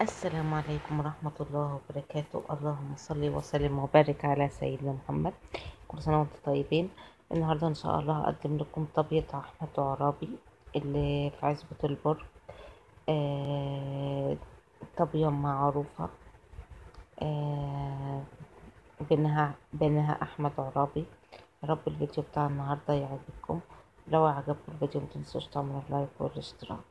السلام عليكم ورحمة الله وبركاته اللهم صل وسلم وبارك على سيدنا محمد كل سنة وانتم طيبين النهاردة ان شاء الله هقدم لكم طبية احمد عرابي اللي في عزبة البرج آه طبية معروفة آه بينها بينها احمد عرابي يا رب الفيديو بتاع النهاردة يعجبكم لو عجبكم الفيديو متنسوش تعملوا لايك والاشتراك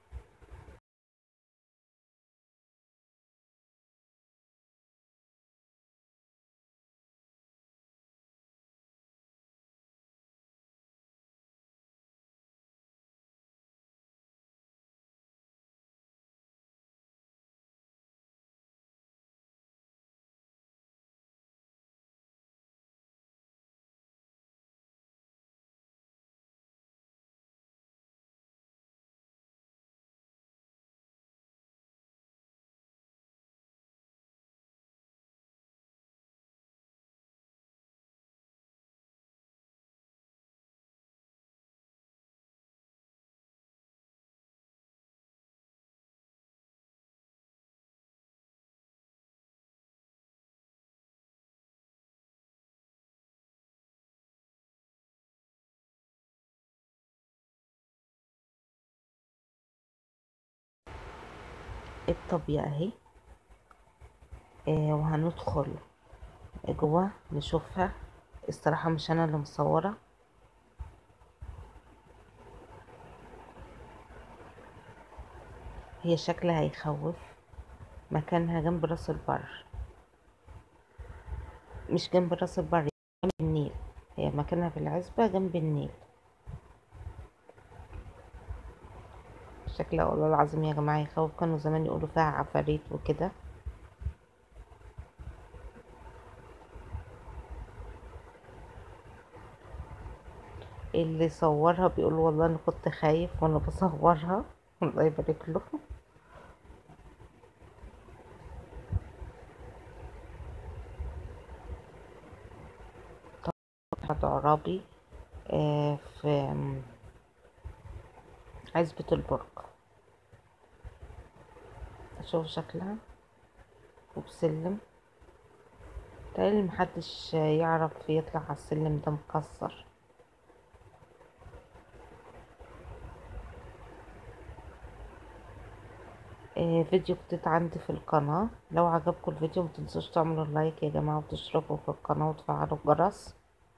الطبية اهي آه وهندخل جوا نشوفها الصراحة مش انا اللي مصورة هي شكلها هيخوف مكانها جنب راس البر مش جنب راس البر جنب النيل هي مكانها في العزبة جنب النيل شكلها والله العظيم يا جماعة يخوف كانوا زمان يقولوا فيها عفاريت وكده اللي صورها بيقول والله انا كنت خايف وانا بصورها الله يبارك له احمد عرابي آه في عزبة البرج شوف شكلها وبسلم تقريبا محدش يعرف يطلع على السلم ده مكسر آه فيديو جديد عندي في القناة لو عجبكم الفيديو متنسوش تعملوا لايك يا جماعة وتشتركوا في القناة وتفعلوا الجرس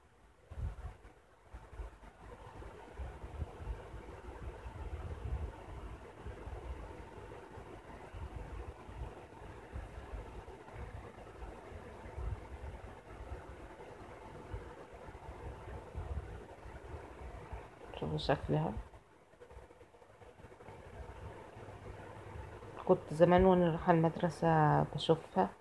شوفوا شكلها كنت زمان وانا رايحة المدرسة بشوفها